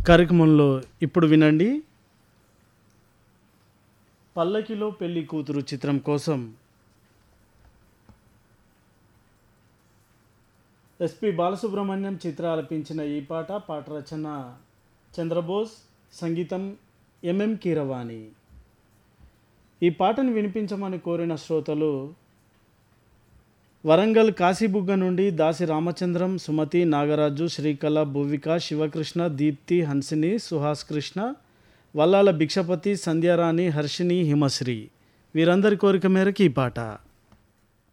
కార్యక్రమంలో ఇప్పుడు వినండి పల్లకిలో పెళ్లి కూతురు చిత్రం కోసం ఎస్పి బాలసుబ్రహ్మణ్యం చిత్ర ఆలపించిన ఈ పాట పాట రచన చంద్రబోస్ సంగీతం ఎంఎం కీరవాణి ఈ పాటను వినిపించమని కోరిన శ్రోతలు వరంగల్ కాశీబుగ్గ నుండి దాసి రామచంద్రం సుమతి నాగరాజు శ్రీకళ భువిక శివకృష్ణ దీప్తి హన్సిని సుహాస్ కృష్ణ వల్లాల భిక్షపతి సంధ్యారాణి హర్షిని హిమశ్రీ వీరందరి కోరిక మేరకు ఈ పాట